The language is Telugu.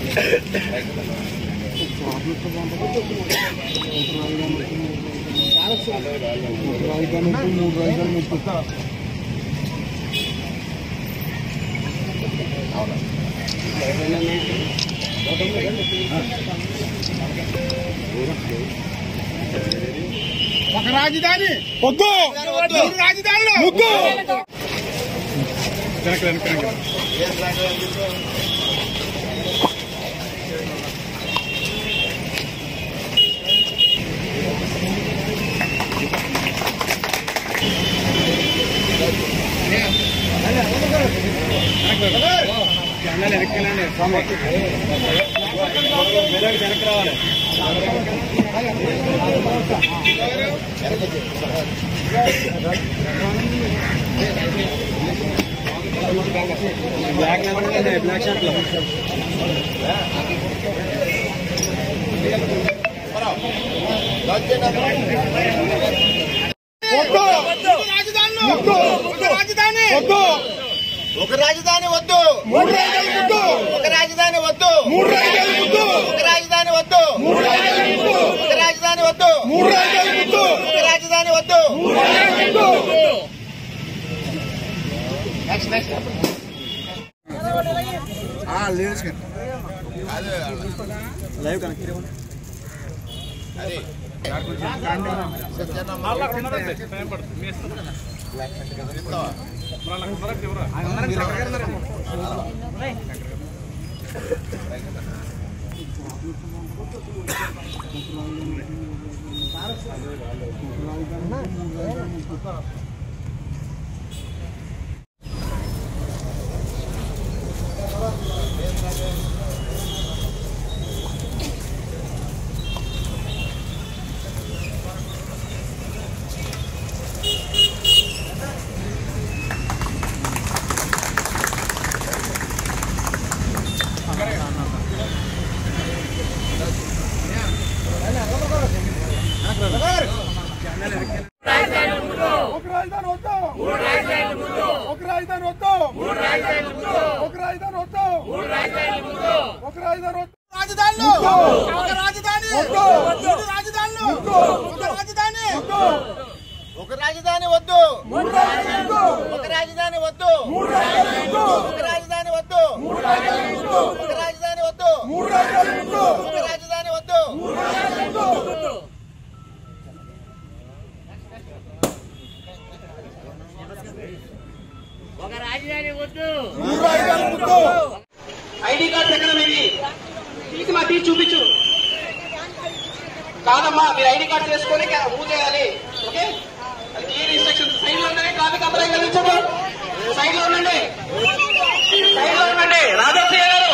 ఒక రాజధాని వద్దు మూడు రాజధానులు ముద్దు వద్దు మూడు రాజధానులు ఒక రాజధాని వద్దు ఒక రాజధాని వద్దు మూడు రాజధానులు ముద్దు ఒక రాజధాని వద్దు మూడు రాజధానులు ముద్దు ఒక రాజధాని వద్దు మూడు రాజధానులు ముద్దు ఒక రాజధాని వద్దు మూడు రాజధానులు ముద్దు ఒక రాజధాని వద్దు మూడు రాజధానులు ముద్దు ఒక రాజధాని వద్దు మూడు రాజధానులు ముద్దు ఒక రాజధాని వద్దు మూడు రాజధానులు ముద్దు ఒక రాజధాని వద్దు మూడు రాజధానులు ముద్దు ఒక రాజధాని వద్దు రాజధానులు ఒక రాజధాని మూడు రాజధానులు ఒక రాజధాని ఒక రాజధాని వద్దు మూడు రాజధానులు ముద్దు ఒక రాజధాని వద్దు మూడు రాజధానులు ముద్దు ఒక రాజధాని వద్దు మూడు రాజధానులు ముద్దు ఒక రాజధాని వద్దు మూడు రాజధానులు ముద్దు ఒక రాజధాని వద్దు మూడు రాజధానులు ముద్దు ఒక రాజధాని వద్దు మూడు రాజధానులు ముద్దు ఐడి కార్డ్స్ ఎక్కడ మీవి తీసి మా తీసి చూపించు కాదమ్మా మీరు ఐడి కార్డ్స్ వేసుకొని మూవ్ చేయాలి ఓకే అది క్లియర్ ఇన్స్ట్రక్షన్స్ సైడ్ లో ఉండండి ట్రాఫిక్ అప్లై కలిగించండి సైడ్ లో ఉండండి సైడ్ లో ఉండండి రాజశ్రీ గారు